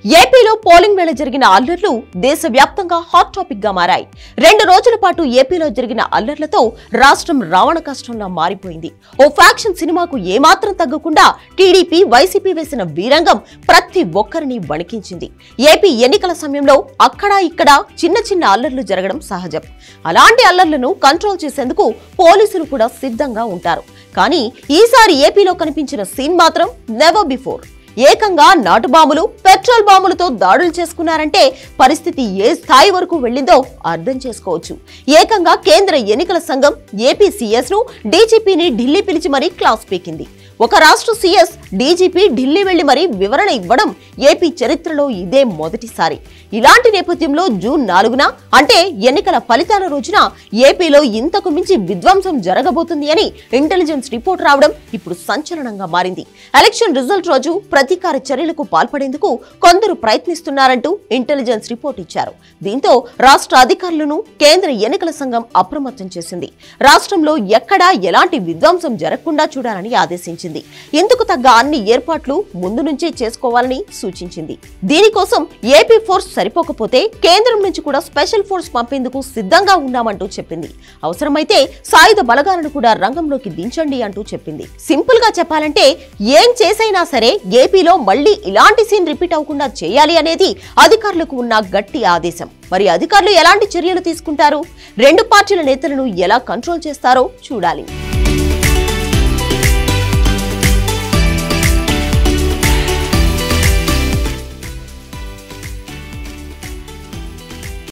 ఏపీలో పోలింగ్ వేళ జరిగిన అల్లర్లు దేశవ్యాప్తంగా హాట్ టాపిక్ గా మారాయి రెండు రోజుల పాటు ఏపీలో జరిగిన అల్లర్లతో రాష్ట్రం రావణ కష్టంలా మారిపోయింది ఓ ఫ్యాక్షన్ సినిమాకు ఏమాత్రం తగ్గకుండా టీడీపీ వైసీపీ వేసిన వీరంగం ప్రతి ఒక్కరిని వణికించింది ఏపీ ఎన్నికల సమయంలో అక్కడా ఇక్కడ చిన్న చిన్న అల్లర్లు జరగడం సహజం అలాంటి అల్లర్లను కంట్రోల్ చేసేందుకు పోలీసులు కూడా సిద్ధంగా ఉంటారు కానీ ఈసారి ఏపీలో కనిపించిన సీన్ మాత్రం నెవర్ బిఫోర్ ఏకంగా నాటు బాంబులు పెట్రోల్ బాంబులతో దాడులు చేసుకున్నారంటే పరిస్థితి ఏ స్థాయి వరకు వెళ్ళిందో అర్థం చేసుకోవచ్చు ఏకంగా కేంద్ర ఎన్నికల సంఘం ఏపీ సీఎస్ ను డీజీపీని ఢిల్లీ పిలిచి మరీ క్లాస్ పీకింది ఒక రాష్ట్ర సీఎస్ డీజీపీ ఢిల్లీ వెళ్లి మరీ వివరణ ఇవ్వడం ఏపీ చరిత్రలో ఇదే మొదటిసారి ఇలాంటి నేపథ్యంలో జూన్ నాలుగున అంటే ఎన్నికల ఫలితాల రోజున ఏపీలో ఇంతకు మించి విధ్వంసం జరగబోతుంది అని ఇంటెలిజెన్స్ రిపోర్ట్ రావడం ఇప్పుడు సంచలనంగా మారింది ఎలక్షన్ రిజల్ట్ రోజు ప్రతీకార చర్యలకు పాల్పడేందుకు కొందరు ప్రయత్నిస్తున్నారంటూ ఇంటెలిజెన్స్ రిపోర్ట్ ఇచ్చారు దీంతో రాష్ట్ర అధికారులను కేంద్ర ఎన్నికల సంఘం అప్రమత్తం చేసింది రాష్ట్రంలో ఎక్కడా ఎలాంటి విధ్వంసం జరగకుండా చూడాలని ఆదేశించింది ఇందుకు తగ్గ అన్ని ఏర్పాట్లు ముందు నుంచే చేసుకోవాలని సూచించింది దీనికోసం ఏపీ ఫోర్స్ సరిపోకపోతే కేంద్రం నుంచి కూడా స్పెషల్ ఫోర్స్ పంపేందుకు సిద్ధంగా ఉన్నామంటూ చెప్పింది అవసరమైతే సాయుధ బలగాలను కూడా రంగంలోకి దించండి అంటూ చెప్పింది సింపుల్ గా చెప్పాలంటే ఏం చేసైనా సరే ఏపీలో మళ్ళీ ఇలాంటి సీన్ రిపీట్ అవ్వకుండా చేయాలి అనేది అధికారులకు ఉన్న గట్టి ఆదేశం మరి అధికారులు ఎలాంటి చర్యలు తీసుకుంటారు రెండు పార్టీల నేతలను ఎలా కంట్రోల్ చేస్తారో చూడాలి